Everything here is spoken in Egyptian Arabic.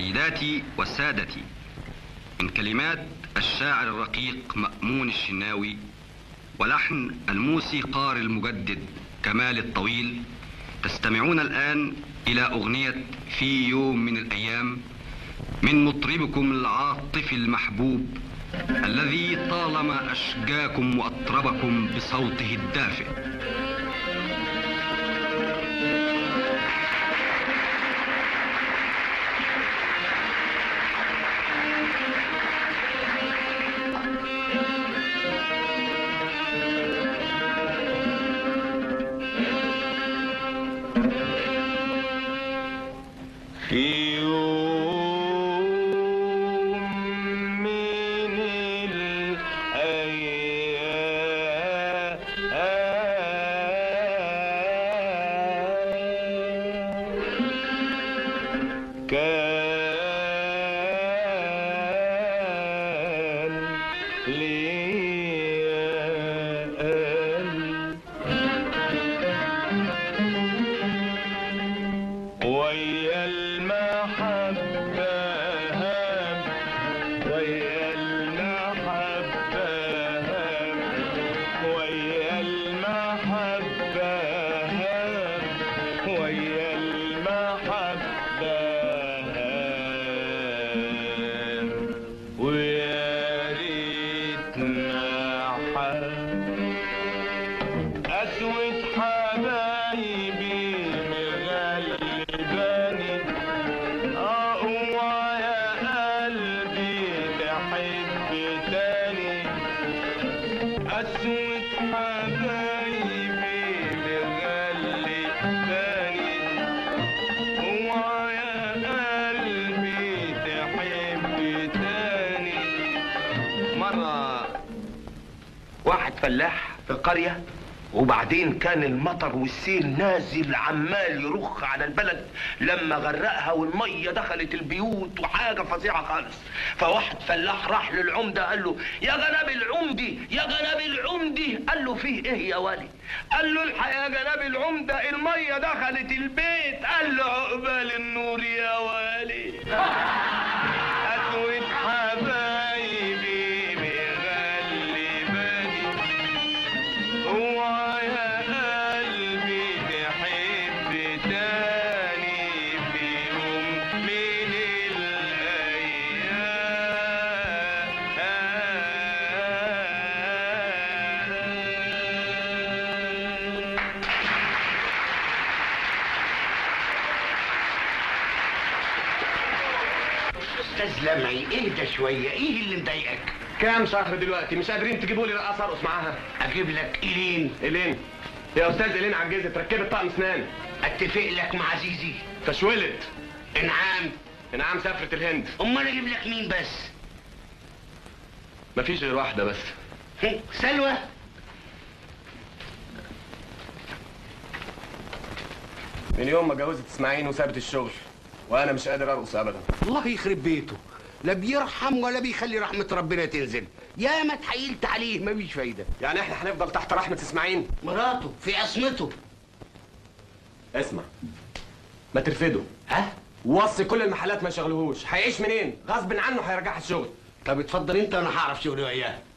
سيداتي وسادتي من كلمات الشاعر الرقيق مأمون الشناوي ولحن الموسيقار المجدد كمال الطويل تستمعون الآن إلى أغنية في يوم من الأيام من مطربكم العاطفي المحبوب الذي طالما أشجاكم وأطربكم بصوته الدافئ في يوم من الأيام كان لي قلب ويا المحبة هم ويا المحبة هم ويا المحبة هم ويا المحبة هم ويا ريتنا حب أسود حبايبي مغلباني أقوى يا قلبي تحب تاني أسود حبايبي مغلباني أقوى يا قلبي تحب تاني مرة واحد فلاح في القرية وبعدين كان المطر والسيل نازل عمال يرخ على البلد لما غرقها والمية دخلت البيوت وحاجة فظيعة خالص فواحد فلاح راح للعمدة قال له يا جناب العمدي يا جناب العمدي قال له فيه ايه يا ولي قال له الحق يا جناب العمدة المية دخلت البيت قال له عقبال النور يا ولي أسود حبايبي مغلباني هو يا قلبي تحب تاني في يوم من الأيام استاذ لمعي اهدى شويه ايه اللي مضايقك كام شهر دلوقتي مش قادرين تجيبوا لي رقاصه ارقص معاها اجيب لك ايلين إيلين يا أستاذ إيلين عجزت ركبت طقم أسنان اتفق لك مع زيزي فشولت انعام نعم سافرت الهند امال اجيب لك مين بس مفيش غير واحدة بس هم، سلوى من يوم ما جوزت اسماعيل وسابت الشغل وأنا مش قادر أرقص أبدا الله يخرب بيته لا بيرحم ولا بيخلي رحمه ربنا تنزل يا ما اتحايلت عليه مفيش فايده يعني إحنا هنفضل تحت رحمة اسماعيل مراته في عصمته اسمع ما ترفده ها وصي كل المحلات ما يشغلوهوش هيعيش منين غصب عنه هيرجعها الشغل طب اتفضل انت وانا هعرف شغلي وياه